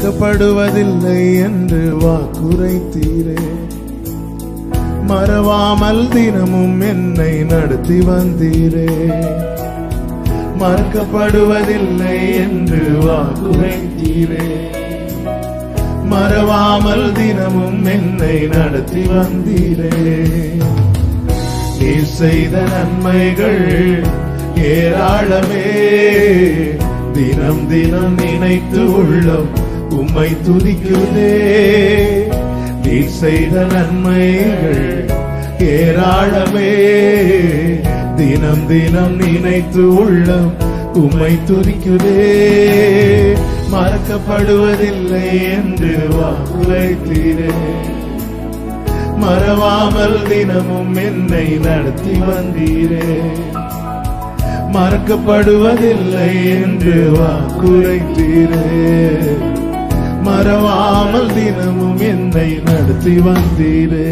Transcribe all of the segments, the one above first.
மறக்கப்படுவதில்லை என்று வாக்குரைத்தீரே மறவாமல் தினமும் என்னை நடத்தி வந்தீரே மறக்கப்படுவதில்லை என்று வாக்குரைத்தீரே மறவாமல் தினமும் என்னை நடத்தி வந்தீரே நீ செய்த நன்மைகள் ஏராளமே தினம் தினம் நினைத்து உள்ளம் உம்மை துதிக்குதே நீ செய்த நன்மைகள் ஏராளமே தினம் தினம் நினைத்து உள்ளம் உம்மை துதிக்குதே மறக்கப்படுவதில்லை என்று வாக்குரைத்தீரே மறவாமல் தினமும் என்னை நடத்தி வந்தீரே மறக்கப்படுவதில்லை என்று வாக்குரைத்தீரே மறவாமல் தினமும் என்னை நடத்தி வந்தீரே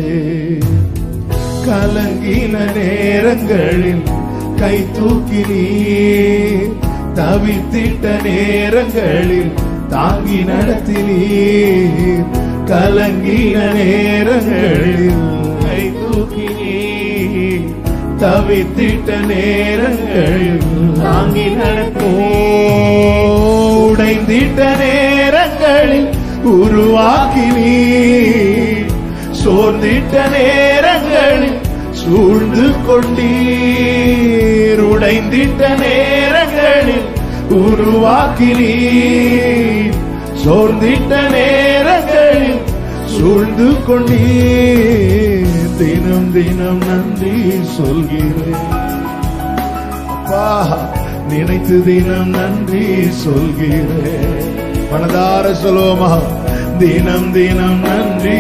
கலங்கின நேரங்களில் கை தூக்கி நீ தவித்திட்ட நேரங்களில் தாங்கி நடத்தி நீ கலங்கின நேரங்களில் கை தூக்கி நீ தவித்திட்ட நேரங்களில் தாங்கி நடத்தோ உடைந்திட்ட நேரங்களில் உருவாக்கி நீ சோர்ந்திட்ட நேரங்களில் சூழ்ந்து கொண்டீர் உடைந்திட்ட நேரங்களில் உருவாக்கி நீ சோர்ந்திட்ட நேரங்களில் சூழ்ந்து கொண்டீர் தினம் தினம் நன்றி சொல்கிறேன் அப்பா நினைத்து தினம் நன்றி சொல்கிறேன் மனதார சொல்லுவோமா தினம் தினம் நன்றி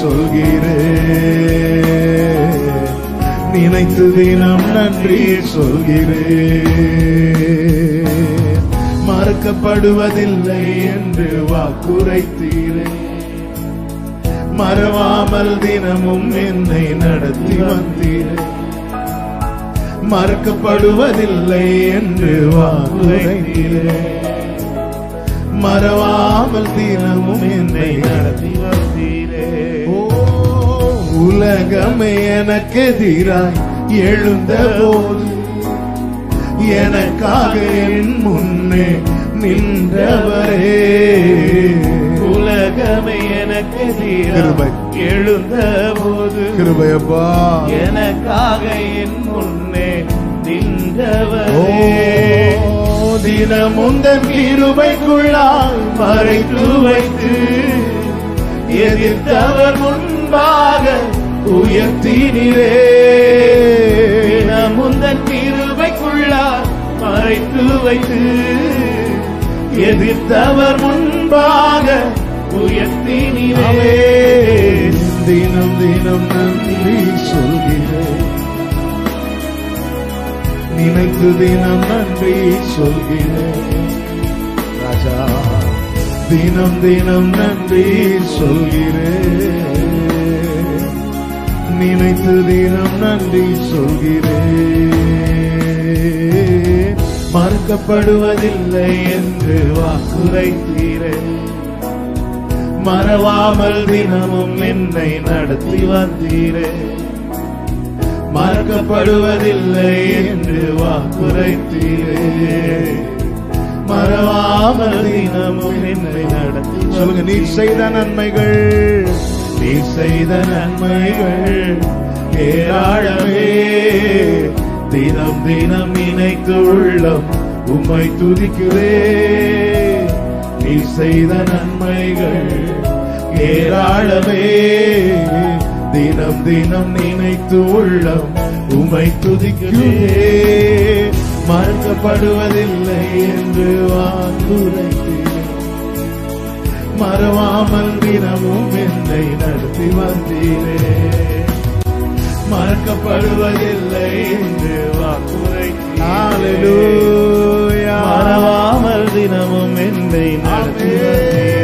சொல்கிறேன் நினைத்து தினம் நன்றி சொல்கிறேன் மறக்கப்படுவதில்லை என்று வாக்குரைத்தீரே மறவாமல் தினமும் என்னை நடத்தி வந்தீரே மறக்கப்படுவதில்லை என்று வாக்குரைத்தீரே மறவாமல் தினமும் என்னை நடத்தி வந்தீரே ஓ உலகமே எனக்கு எதிராய் எழுந்த போது எனக்காக என் முன்னே நின்றவரே உலகமே எனக்கு கிருபை. எழுந்த போது கிருபையப்பா எனக்காக என் முன்னே ஓ நின்றவரே தினமுந்தன் கிருபைக்குள்ளால் மறைத்து வைத்து எதிர்த்தவர் முன்பாக உயர்த்தினிரே முந்தன் கிருபைக்குள்ளார் மறைத்து வைத்து எதிர்த்தவர் முன்பாக உயர்த்தினீரே அவே தினம் தினம் நன்றி சொல்கிறேன் நினைத்து தினம் நன்றி சொல்கிறேன் ராஜா தினம் தினம் நன்றி சொல்கிறேன் நினைத்து தினம் நன்றி சொல்கிறேன் மறுக்கப்படுவதில்லை என்று வாக்குரைத்தீரேன் மறவாமல் தினமும் என்னை நடத்தி வந்தீரே மறக்கப்படுவதில்லை என்று வாக்குரைத்தீரே மறவாமல் தினமும் என்னை நடத்தி சொல்லுங்க நீ செய்த நன்மைகள் நீ செய்த நன்மைகள் ஏராளமே தினம் தினம் நினைத்து உள்ளம் உம்மை துதிக்கிறே நீ செய்த நன்மைகள் ஏராளமே தினம் தினம் நினைத்து உள்ளம் உமை துதிக்கிறே மறக்கப்படுவதில்லை என்று வாக்குரைத்தீரே மறவாமல் தினமும் என்னை நடத்தி வந்தீரே மறக்கப்படுவதில்லை என்று வாக்குரைத்தீரே மறவாமல் தினமும் என்னை நடத்தி வந்தீரே.